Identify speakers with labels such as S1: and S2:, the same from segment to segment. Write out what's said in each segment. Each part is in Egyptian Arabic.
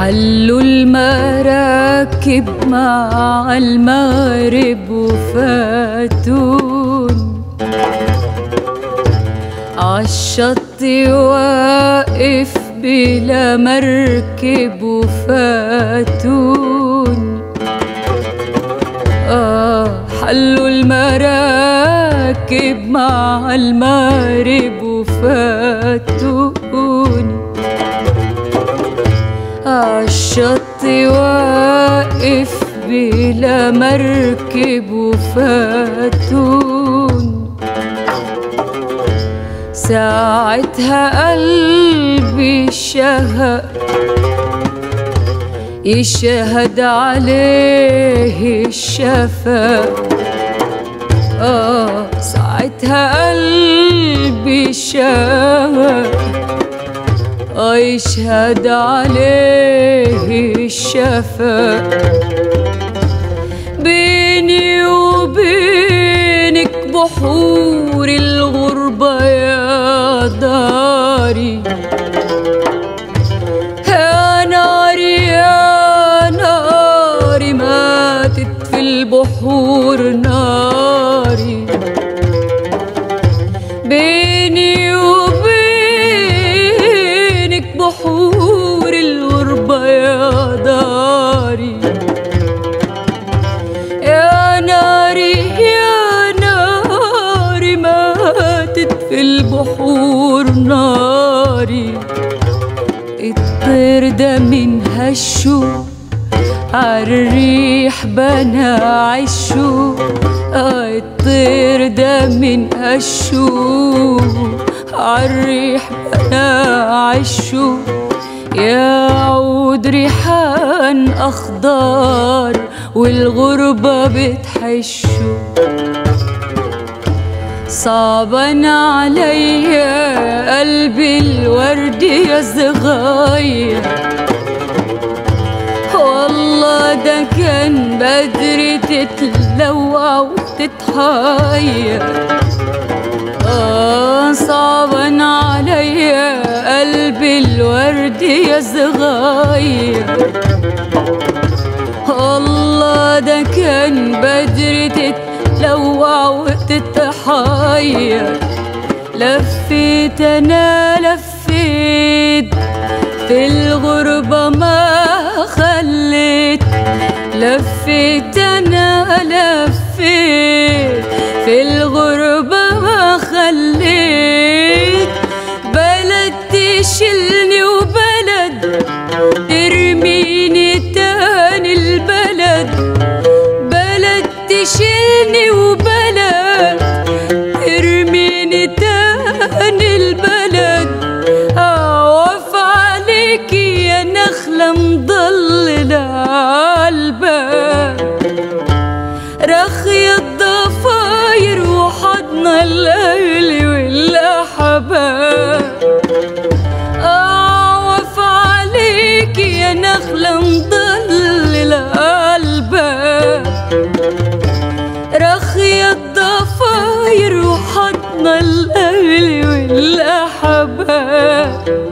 S1: حلوا المراكب مع المغرب وفاتون عالشط واقف بلا مركب وفاتون آه حلوا المراكب مع المغرب وفاتوني عالشط واقف بلا مركب وفاتون ساعتها قلبي شهق يشهد عليه الشفق آه ساعتها قلبي شهق آه يشهد عليه الشفق بيني وبينك بحور الغربة يا داري يا ناري يا ناري ماتت في البحور ناري بيني وبينك بحور الغربة يا داري يا ناري يا ناري ماتت في البحور ناري الطير ده من هشو عالريح بنى عشو آه الطير ده من هشو عالريح بنى عشو يا عود ريحان أخضر والغربة بتحشو صعبا عليا قلبي الورد يا صغير والله ده كان بدري تتلوع وتتحير آه صعبا عليا قلبي الورد يا صغير الله ده كان بدري تتلوع وتتحير لفيت انا لفيت في الغربة ما خليت لفيت انا لفيت في الغربة ما خليت بلد تشيلني وبلد ترميني تاني البلد بلد تشيلني وبلد ترميني تاني البلد أعوف عليك يا نخلة مضللة عالباب رخي الضفاير وحضن الليل والأحباب أعوف عليك يا نخلة مضللة قلبك رخي الضفاير وحضن الأهل والأحباب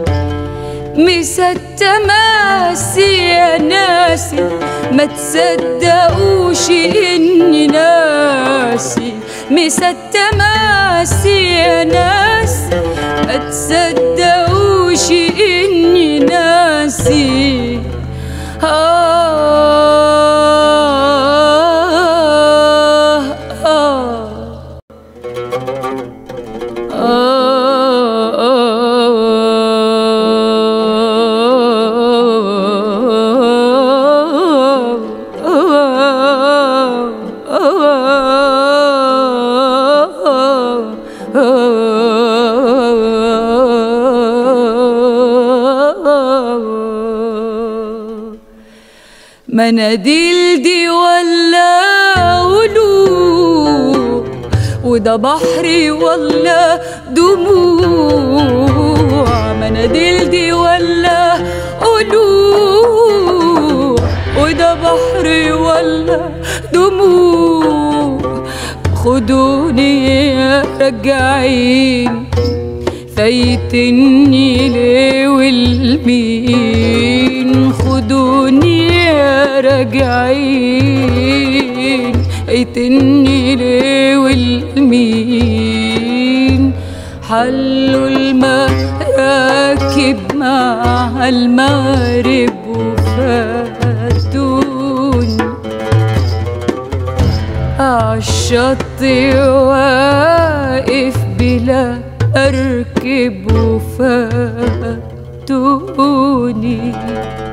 S1: مستماسي يا ناسي ما تصدقوش اني ناسي مستماسي يا ناس ما تصدقوش اني ناسي آه آه مناديل دي ولا قلوب وده بحري ولا دموع مناديل دي ولا قلوب وده بحري ولا دموع خدوني يا رجعين فايتني ليه والمين خدوني يا راجعين فايتني ليه والمين حلوا المراكب مع المغرب وفاتوني عالشط واقف بلا أركب وفاتوني